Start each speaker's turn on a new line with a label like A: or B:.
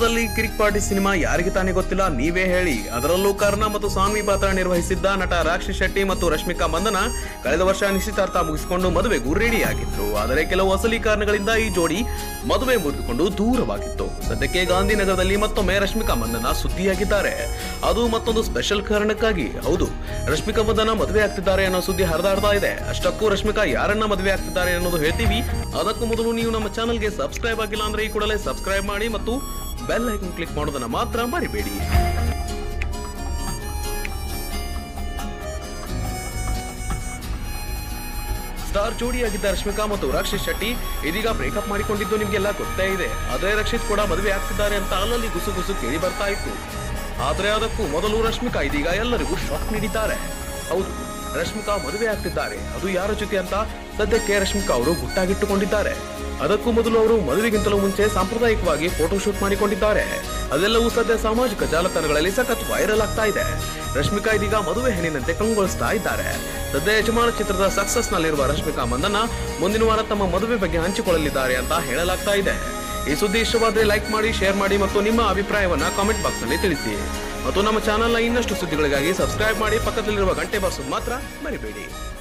A: ಕನ್ನಡದಲ್ಲಿ ಕಿರಿಕ್ party cinema ಯಾರಿಗೆ ತಾನೇ ಗೊತ್ತಿಲ್ಲ ನೀವೇ ಹೇಳಿ ಅದರಲ್ಲೂ ಕರ್ಣ ಮತ್ತು ಸ್ವಾಮಿ ಪಾತ್ರ ನಿರ್ವಹಿಸಿದ್ದ ನಟ ರಾಕ್ಷಿ ಶೆಟ್ಟಿ ಮತ್ತು ರಶ್ಮಿಕಾ ಮಂದನ ಕಳೆದ ವರ್ಷ ನಿಶ್ಚಿತಾರ್ಥ ಮುಗಿಸಿಕೊಂಡು ಮದುವೆಗೂ ರೆಡಿಯಾಗಿದ್ರು ಆದರೆ ಕೆಲವು ಅಸಲಿ ಕಾರಣಗಳಿಂದ ಈ ಜೋಡಿ ಮದುವೆ ಮುರಿದುಕೊಂಡು ದೂರವಾಗಿತ್ತು ಸದ್ಯಕ್ಕೆ ಗಾಂಧಿನಗರದಲ್ಲಿ ಮತ್ತೊಮ್ಮೆ ರಶ್ಮಿಕಾ ಮಂದನ ಸುದ್ದಿಯಾಗಿದ್ದಾರೆ ಅದು ಮತ್ತೊಂದು ಸ್ಪೆಷಲ್ ಕಾರಣಕ್ಕಾಗಿ ಹೌದು ರಶ್ಮಿಕಾ ಮಂದನ ಮದುವೆ ಆಗ್ತಿದ್ದಾರೆ ಅನ್ನೋ ಸುದ್ದಿ ಹರಿದಾಡ್ತಾ ಇದೆ ಅಷ್ಟಕ್ಕೂ ರಶ್ಮಿಕಾ ಯಾರನ್ನ ಮದುವೆ ಆಗ್ತಿದ್ದಾರೆ ಅನ್ನೋದು ಹೇಳ್ತೀವಿ ಅದಕ್ಕೂ ಮೊದಲು ನೀವು ನಮ್ಮ ಚಾನಲ್ಗೆ ಸಬ್ಸ್ಕ್ರೈಬ್ ಆಗಿಲ್ಲ ಅಂದ್ರೆ ಈ ಕೂಡಲೇ ಸಬ್ಸ್ಕ್ರೈಬ್ ಮಾಡಿ ಮತ್ತು ಬೆಲ್ ಐಕನ್ ಕ್ಲಿಕ್ ಮಾಡೋದನ್ನ ಮಾತ್ರ ಮರಿಬೇಡಿ ಸ್ಟಾರ್ ಜೋಡಿಯಾಗಿದ್ದ ರಶ್ಮಿಕಾ ಮತ್ತು ರಕ್ಷಿತ್ ಶೆಟ್ಟಿ ಇದೀಗ ಬ್ರೇಕಪ್ ಮಾಡಿಕೊಂಡಿದ್ದು ನಿಮ್ಗೆಲ್ಲ ಗೊತ್ತೇ ಇದೆ ಅದೇ ರಕ್ಷಿತ್ ಕೂಡ ಮದುವೆ ಆಗ್ತಿದ್ದಾರೆ ಅಂತ ಅಲ್ಲಲ್ಲಿ ಗುಸು ಗುಸು ಕೇಳಿ ಬರ್ತಾ ಇತ್ತು ಆದ್ರೆ ಅದಕ್ಕೂ ಮೊದಲು ರಶ್ಮಿಕಾ ಇದೀಗ ಎಲ್ಲರಿಗೂ ಶಾಕ್ ನೀಡಿದ್ದಾರೆ ಹೌದು ರಶ್ಮಿಕಾ ಮದುವೆ ಆಗ್ತಿದ್ದಾರೆ ಅದು ಯಾರ ಜೊತೆ ಅಂತ ಸದ್ಯಕ್ಕೆ ರಶ್ಮಿಕಾ ಅವರು ಗುಟ್ಟಾಗಿಟ್ಟುಕೊಂಡಿದ್ದಾರೆ ಅದಕ್ಕೂ ಮೊದಲು ಅವರು ಮದುವೆಗಿಂತಲೂ ಮುಂಚೆ ಸಾಂಪ್ರದಾಯಿಕವಾಗಿ ಫೋಟೋ ಶೂಟ್ ಮಾಡಿಕೊಂಡಿದ್ದಾರೆ ಅದೆಲ್ಲವೂ ಸದ್ಯ ಸಾಮಾಜಿಕ ಜಾಲತಾಣಗಳಲ್ಲಿ ಸಖತ್ ವೈರಲ್ ಆಗ್ತಾ ಇದೆ ರಶ್ಮಿಕಾ ಇದೀಗ ಮದುವೆ ಹೆಣ್ಣಿನಂತೆ ಕಂಗೊಳಿಸ್ತಾ ಇದ್ದಾರೆ ಸದ್ಯ ಯಜಮಾನ ಚಿತ್ರದ ಸಕ್ಸಸ್ ನಲ್ಲಿರುವ ರಶ್ಮಿಕಾ ಮಂದನ್ನ ಮುಂದಿನ ವಾರ ತಮ್ಮ ಮದುವೆ ಬಗ್ಗೆ ಹಂಚಿಕೊಳ್ಳಲಿದ್ದಾರೆ ಅಂತ ಹೇಳಲಾಗ್ತಾ ಇದೆ ಈ ಸುದ್ದಿ ಇಷ್ಟವಾದ್ರೆ ಲೈಕ್ ಮಾಡಿ ಶೇರ್ ಮಾಡಿ ಮತ್ತು ನಿಮ್ಮ ಅಭಿಪ್ರಾಯವನ್ನ ಕಾಮೆಂಟ್ ಬಾಕ್ಸ್ ನಲ್ಲಿ ತಿಳಿಸಿ ಮತ್ತು ನಮ್ಮ ಚಾನೆಲ್ನ ಇನ್ನಷ್ಟು ಸುದ್ದಿಗಳಿಗಾಗಿ ಸಬ್ಸ್ಕ್ರೈಬ್ ಮಾಡಿ ಪಕ್ಕದಲ್ಲಿರುವ ಗಂಟೆ ಬಾರಿಸೋದು ಮಾತ್ರ ಮರಿಬೇಡಿ